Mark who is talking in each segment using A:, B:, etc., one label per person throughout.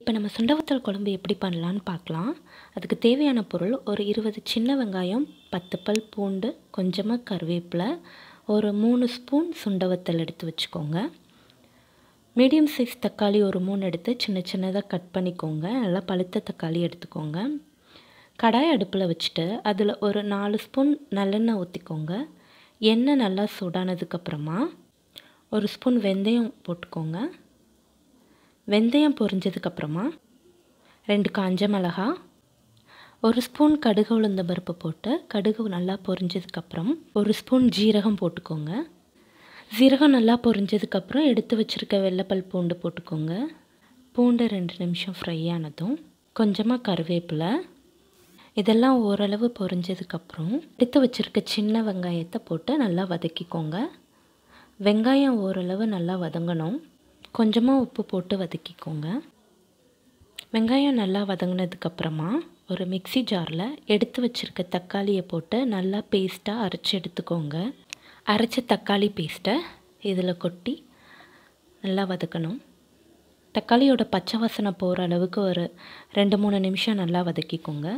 A: இப்போ நம்ம சுண்டவத்தல் குழம்பு எப்படி பண்ணலான்னு பார்க்கலாம் அதுக்கு தேவையான பொருள் ஒரு இருபது சின்ன வெங்காயம் பத்து பல் பூண்டு கொஞ்சமாக கருவேப்பிலை ஒரு மூணு ஸ்பூன் சுண்டவத்தல் எடுத்து வச்சுக்கோங்க மீடியம் சைஸ் தக்காளி ஒரு மூணு எடுத்து சின்ன சின்னதாக கட் பண்ணிக்கோங்க நல்லா பழுத்த தக்காளி எடுத்துக்கோங்க கடாய் அடுப்பில் வச்சுட்டு அதில் ஒரு நாலு ஸ்பூன் நல்லெண்ணெய் ஊற்றிக்கோங்க எண்ணெய் நல்லா சூடானதுக்கப்புறமா ஒரு ஸ்பூன் வெந்தயம் போட்டுக்கோங்க வெந்தயம் பொரிஞ்சதுக்கப்புறமா ரெண்டு காஞ்ச மிளகா ஒரு ஸ்பூன் கடுகு உளுந்த பருப்பு போட்டு கடுகு நல்லா பொரிஞ்சதுக்கப்புறம் ஒரு ஸ்பூன் ஜீரகம் போட்டுக்கோங்க ஜீரகம் நல்லா பொரிஞ்சதுக்கப்புறம் எடுத்து வச்சுருக்க வெள்ளைப்பல் பூண்டு போட்டுக்கோங்க பூண்டு ரெண்டு நிமிஷம் ஃப்ரை ஆனதும் கொஞ்சமாக கருவேப்பிலை இதெல்லாம் ஓரளவு பொரிஞ்சதுக்கப்புறம் எடுத்து வச்சுருக்க சின்ன வெங்காயத்தை போட்டு நல்லா வதக்கிக்கோங்க வெங்காயம் ஓரளவு நல்லா வதங்கணும் கொஞ்சமாக உப்பு போட்டு வதக்கிக்கோங்க வெங்காயம் நல்லா வதங்கினதுக்கப்புறமா ஒரு மிக்சி ஜாரில் எடுத்து வச்சுருக்க தக்காளியை போட்டு நல்லா பேஸ்ட்டாக அரைச்சி எடுத்துக்கோங்க அரைச்ச தக்காளி பேஸ்ட்டை இதில் கொட்டி நல்லா வதக்கணும் தக்காளியோட பச்சை வாசனை போகிற அளவுக்கு ஒரு ரெண்டு மூணு நிமிஷம் நல்லா வதக்கிக்கோங்க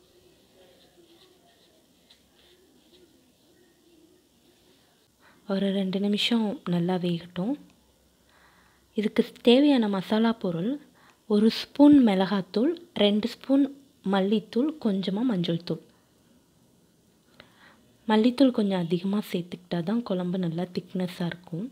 A: ஒரு ரெண்டு நிமிஷம் நல்லா வேகட்டும் இதுக்கு தேவையான மசாலா பொருள் ஒரு ஸ்பூன் மிளகாத்தூள் ரெண்டு ஸ்பூன் மல்லித்தூள் கொஞ்சமாக மஞ்சள் தூள் மல்லித்தூள் கொஞ்சம் அதிகமாக சேர்த்துக்கிட்டா தான் குழம்பு நல்லா திக்னஸாக இருக்கும்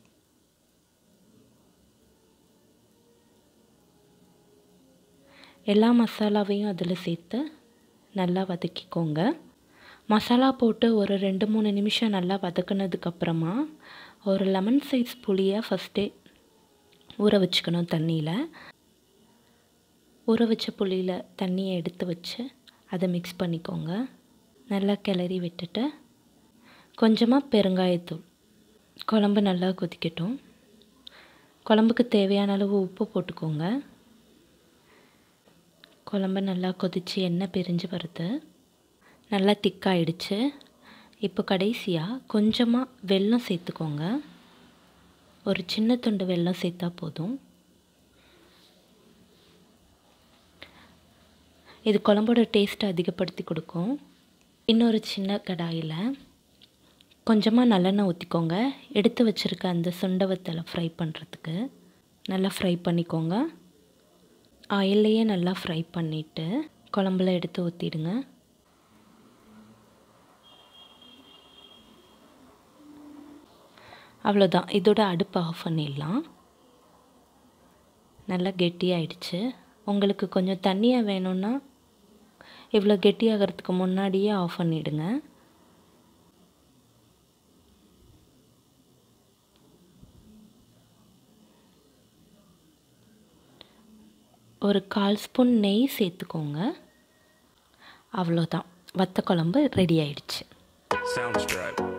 A: எல்லா மசாலாவையும் அதில் சேர்த்து நல்லா வதக்கிக்கோங்க மசாலா போட்டு ஒரு ரெண்டு மூணு நிமிஷம் நல்லா வதக்குனதுக்கப்புறமா ஒரு லெமன் சைஸ் புளியை ஃபஸ்ட்டே ஊற வச்சுக்கணும் தண்ணியில் ஊற வச்ச புளியில் தண்ணியை எடுத்து வச்சு அதை மிக்ஸ் பண்ணிக்கோங்க நல்லா கிளறி விட்டுட்டு கொஞ்சமாக பெருங்காயத்தூள் குழம்பு நல்லா கொதிக்கட்டும் குழம்புக்கு தேவையான அளவு உப்பு போட்டுக்கோங்க குழம்பு நல்லா கொதித்து எண்ணெய் பிரிஞ்சு வருது நல்லா திக்காயிடுச்சு இப்போ கடைசியாக கொஞ்சமாக வெல்லம் சேர்த்துக்கோங்க ஒரு சின்ன துண்டு வெல்லம் சேர்த்தா போதும் இது குழம்போட டேஸ்ட்டை அதிகப்படுத்தி கொடுக்கும் இன்னொரு சின்ன கடாயில் கொஞ்சமாக நல்லெண்ணெய் ஊற்றிக்கோங்க எடுத்து வச்சுருக்க அந்த சுண்டவத்தலை ஃப்ரை பண்ணுறதுக்கு நல்லா ஃப்ரை பண்ணிக்கோங்க ஆயிலையே நல்லா ஃப்ரை பண்ணிவிட்டு குழம்புல எடுத்து ஊற்றிடுங்க அவ்வளோதான் இதோட அடுப்பு ஆஃப் பண்ணிடலாம் நல்லா கெட்டியாயிடுச்சு உங்களுக்கு கொஞ்சம் தண்ணியாக வேணும்னா இவ்வளோ கெட்டியாகிறதுக்கு முன்னாடியே ஆஃப் பண்ணிவிடுங்க ஒரு கால் ஸ்பூன் நெய் சேர்த்துக்கோங்க அவ்வளோதான் வத்த குழம்பு ரெடி ஆயிடுச்சு
B: Soundstripe.